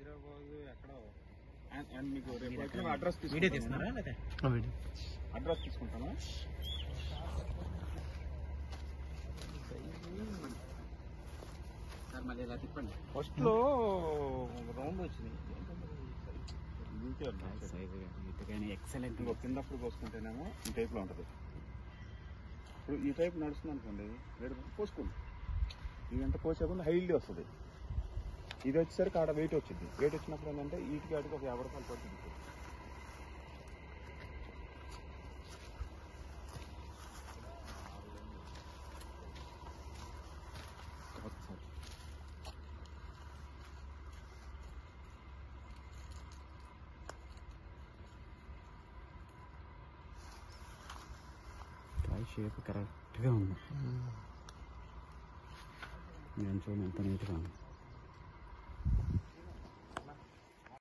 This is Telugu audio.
హైదరాబాద్ ఎక్కడో అండ్- అండ్ మీకు రేపు వచ్చిన అడ్రస్ వీడియో తీస్తున్నారా లేదా అడ్రస్ తీసుకుంటానా సార్ మళ్ళీ ఇలా తిప్పండి ఫస్ట్ లో రౌండ్ వచ్చింది ఇంకే ఉన్నాయి. ఎక్సలెంట్ ఇంకో కిందప్పుడు పోసుకుంటేనేమో ఈ టైప్ లో ఉంటది ఇప్పుడు ఈ టైప్ నడుస్తుంది అనుకోండి వేడి పోసుకోండి ఇది ఎంత పోసేకుండా హైల్డ్ వస్తుంది ఇది వచ్చేసరికి ఆడ వెయిట్ వచ్చింది వెయిట్ వచ్చినప్పుడు ఏంటంటే వీటికి వాటికి ఒక యాభై రూపాయలు పడుతుంది కాయ షేప్ కరెక్ట్గా ఉంది నేను చూడండి ఎంత నీట్గా ఉంది